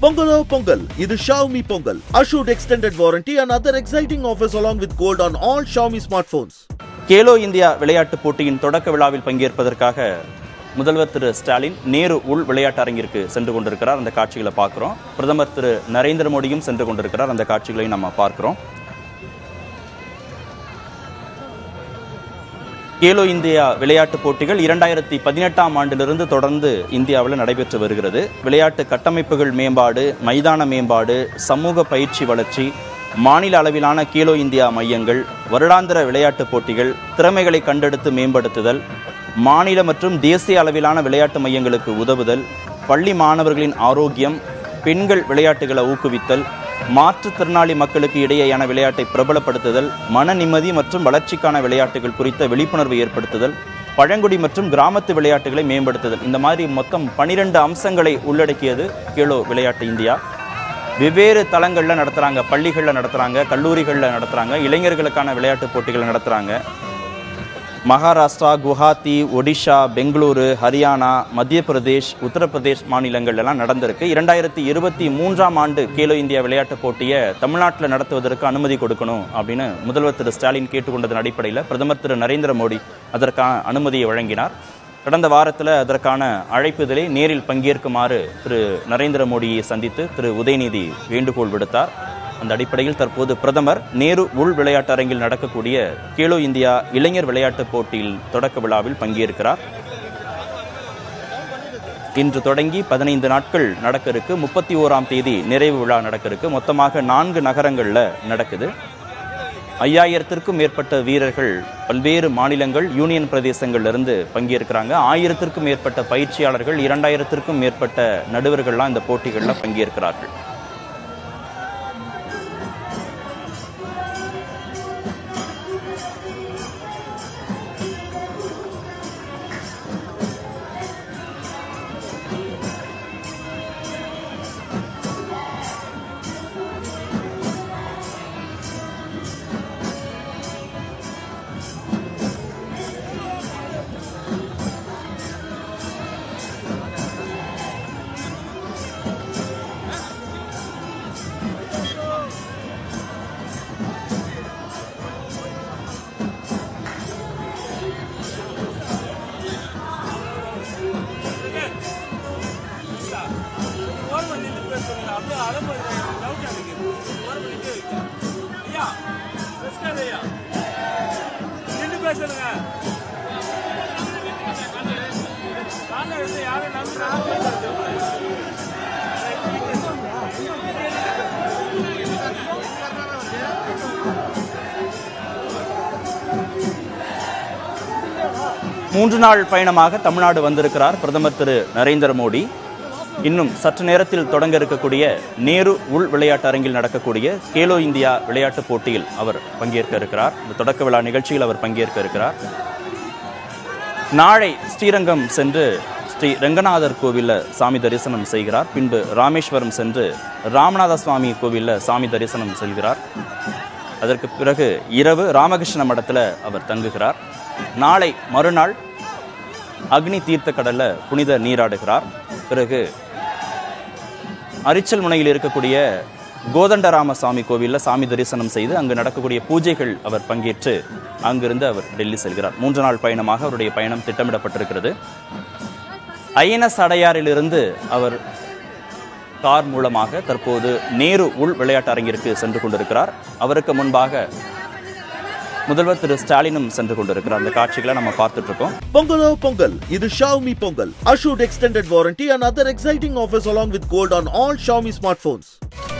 Pongalo Pongal, இது Xiaomi Pongal. Assured extended warranty and other exciting offers along with gold on all Xiaomi smartphones. Khelo India விளையாட்டுப் போட்டியின் தொடக்க விழாவில் பங்கேற்பதற்காக முதல்வர் திரு ஸ்டாலின் நேரு உள் விளையாட்டு அரங்கிற்கு சென்று கொண்டிருக்கிறார் அந்த காட்சிகளை பார்க்கிறோம் பிரதமர் திரு நரேந்திர மோடியும் சென்று கொண்டிருக்கிறார் அந்த காட்சிகளையும் நம்ம பார்க்கிறோம் கேலோ இந்தியா விளையாட்டுப் போட்டிகள் இரண்டாயிரத்தி பதினெட்டாம் ஆண்டிலிருந்து தொடர்ந்து இந்தியாவில் நடைபெற்று வருகிறது விளையாட்டு கட்டமைப்புகள் மேம்பாடு மைதான மேம்பாடு சமூக பயிற்சி வளர்ச்சி மாநில அளவிலான கேலோ இந்தியா மையங்கள் வருடாந்திர விளையாட்டுப் போட்டிகள் திறமைகளை கண்டெடுத்து மேம்படுத்துதல் மாநில மற்றும் தேசிய அளவிலான விளையாட்டு மையங்களுக்கு உதவுதல் பள்ளி மாணவர்களின் ஆரோக்கியம் பெண்கள் விளையாட்டுகளை ஊக்குவித்தல் மாற்றுத்திறனாளி மக்களுக்கு இடையேயான விளையாட்டை பிரபலப்படுத்துதல் மன நிம்மதி மற்றும் வளர்ச்சிக்கான விளையாட்டுகள் குறித்த விழிப்புணர்வை ஏற்படுத்துதல் பழங்குடி மற்றும் கிராமத்து விளையாட்டுகளை மேம்படுத்துதல் இந்த மாதிரி மொத்தம் பனிரெண்டு அம்சங்களை உள்ளடக்கியது கேலோ விளையாட்டு இந்தியா வெவ்வேறு தளங்களில் நடத்துகிறாங்க பள்ளிகளில் நடத்துகிறாங்க கல்லூரிகளில் நடத்துகிறாங்க இளைஞர்களுக்கான விளையாட்டுப் போட்டிகளை நடத்துகிறாங்க மகாராஷ்டிரா குவஹாத்தி ஒடிஷா பெங்களூரு ஹரியானா மத்திய பிரதேஷ் உத்தரப்பிரதேஷ் மாநிலங்கள் எல்லாம் நடந்திருக்கு இரண்டாயிரத்தி இருபத்தி மூன்றாம் ஆண்டு கேலோ இந்தியா விளையாட்டுப் போட்டியை தமிழ்நாட்டில் நடத்துவதற்கு அனுமதி கொடுக்கணும் அப்படின்னு முதல்வர் திரு ஸ்டாலின் கேட்டுக்கொண்டதன் அடிப்படையில் பிரதமர் திரு நரேந்திர மோடி அதற்கான அனுமதியை வழங்கினார் கடந்த வாரத்தில் அதற்கான அழைப்புதலை நேரில் பங்கேற்குமாறு திரு நரேந்திர மோடியை சந்தித்து திரு உதயநிதி வேண்டுகோள் விடுத்தார் அந்த அடிப்படையில் தற்போது பிரதமர் நேரு உள் விளையாட்டு அரங்கில் நடக்கக்கூடிய கேலோ இந்தியா இளைஞர் விளையாட்டுப் போட்டியில் தொடக்க விழாவில் பங்கேற்கிறார் இன்று தொடங்கி பதினைந்து நாட்கள் நடக்க இருக்கு முப்பத்தி ஓராம் தேதி நிறைவு விழா நடக்க இருக்கு மொத்தமாக நான்கு நகரங்களில் நடக்குது ஐயாயிரத்திற்கும் மேற்பட்ட வீரர்கள் பல்வேறு மாநிலங்கள் யூனியன் பிரதேசங்கள்ல இருந்து பங்கேற்கிறாங்க ஆயிரத்திற்கும் மேற்பட்ட பயிற்சியாளர்கள் இரண்டாயிரத்திற்கும் மேற்பட்ட நடுவர்கள்லாம் இந்த போட்டிகளில் பங்கேற்கிறார்கள் ஓரம் நின்று பேசுறீங்க அப்படியே அலம்பு டவுட் எனக்கு ஓரம் நின்று ஐயா பேசுறாரு ஐயா நின்று பேசுறேங்க காலைல இருந்து யாரும் நம்பி மூன்று நாள் பயணமாக தமிழ்நாடு வந்திருக்கிறார் பிரதமர் திரு நரேந்திர மோடி இன்னும் சற்று நேரத்தில் தொடங்க இருக்கக்கூடிய நேரு உள் விளையாட்டு அரங்கில் நடக்கக்கூடிய கேலோ இந்தியா விளையாட்டுப் போட்டியில் அவர் பங்கேற்க இருக்கிறார் இந்த தொடக்க விழா நிகழ்ச்சியில் அவர் பங்கேற்க இருக்கிறார் நாளை ஸ்ரீரங்கம் சென்று ஸ்ரீ ரங்கநாதர் கோவிலில் சாமி தரிசனம் செய்கிறார் பின்பு ராமேஸ்வரம் சென்று ராமநாத சுவாமி கோவிலில் சாமி தரிசனம் செல்கிறார் அதற்கு பிறகு இரவு ராமகிருஷ்ண மடத்தில் அவர் தங்குகிறார் நாளை மறுநாள் அக்னி தீர்த்த கடல்ல புனித நீராடுகிறார் பிறகு அரிச்சல் முனையில் இருக்கக்கூடிய கோதண்டராம சாமி கோவிலில் சாமி தரிசனம் செய்து அங்கு நடக்கக்கூடிய பூஜைகள் அவர் பங்கேற்று அங்கிருந்து அவர் டெல்லி செல்கிறார் மூன்று நாள் பயணமாக அவருடைய பயணம் திட்டமிடப்பட்டிருக்கிறது ஐஎன்எஸ் அடையாறிலிருந்து அவர் கார் மூலமாக தற்போது நேரு உள் விளையாட்டு அரங்கிற்கு சென்று கொண்டிருக்கிறார் அவருக்கு முன்பாக முதல்வர் திரு ஸ்டாலினும் சென்று கொண்டிருக்கிறார் அந்த காட்சிகளை நம்ம பார்த்துட்டு இருக்கோம் Pongalo Pongal, இது Xiaomi Pongal. Assured extended warranty and other exciting offers along with gold on all Xiaomi smartphones.